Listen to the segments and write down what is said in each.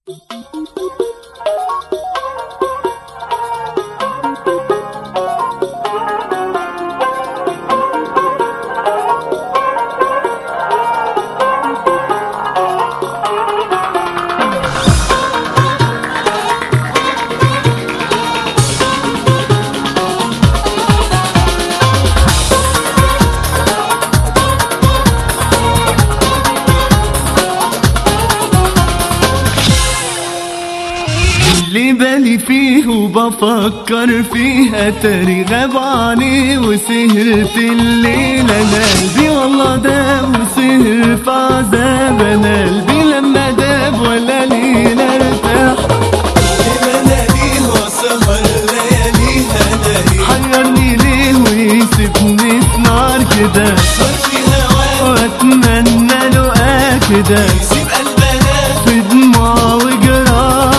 اللي بالي فيه وبفكر فيها تاري غاب عني وسهرت الليلة أنا قلبي والله داب وسهر في عذاب أنا قلبي لما داب ولا ليلة ارتاح بناديه وسهر لياليها ناري حيرني ليه ويسيبني في نار كده صار في هواه واتمنى له كده يسيب قلبنا في دموع وجراح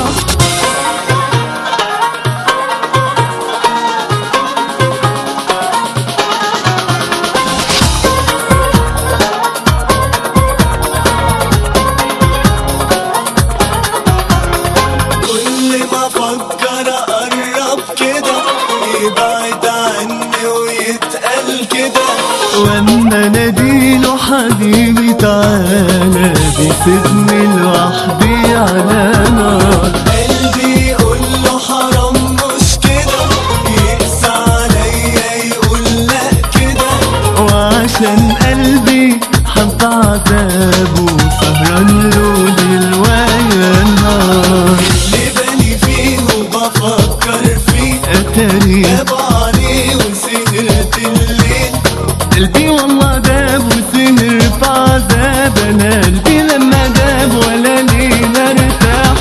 كل ما افكر اقرب كده يبعد عني ويتقل كده واما ناديله حبيبي تعالى بيسيبني لوحدي على نار قلبي يقول له حرام مش كده يقسى عليا يقول لا كده وعشان قلبي حب عذابه سهران له ليل ويا نهار اللي بالي فيه وبفكر فيه اتاري غاب عليه وسهرت الليل قلبي والله داب وسهر في عذاب انا قلبي لما داب ولا ليلة ارتاح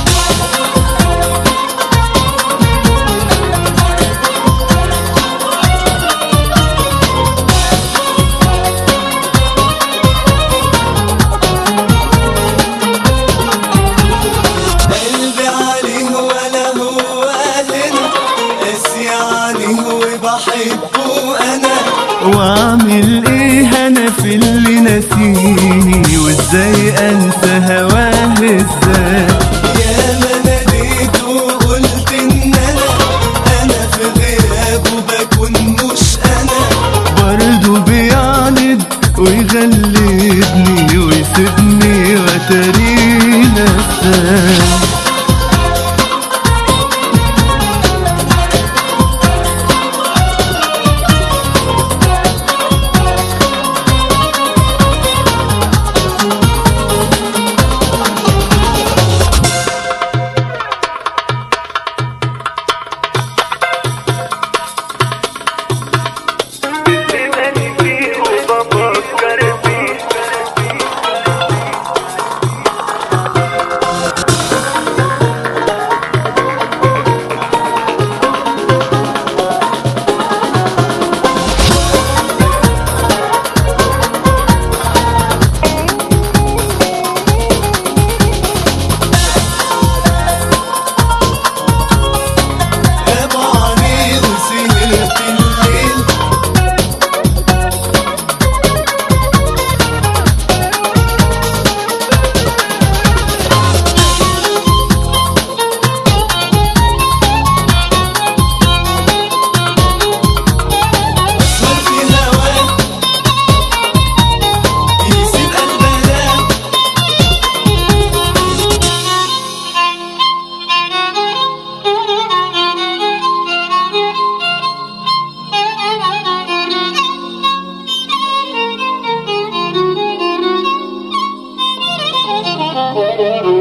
قلبي عليه ولا هو هنا قاسي عليه وبحبه انا واعمل ايه انا في اللي نسيني وازاي انسى هواه ازاي يا ما ناديت وقلت ان انا انا في غيابه بكون مش انا برضه بيعند ويغلبني ويسيبني وترينا نساه غاب عليه وسهرت الليل صار في هواه يسيب قلبنا Thank you.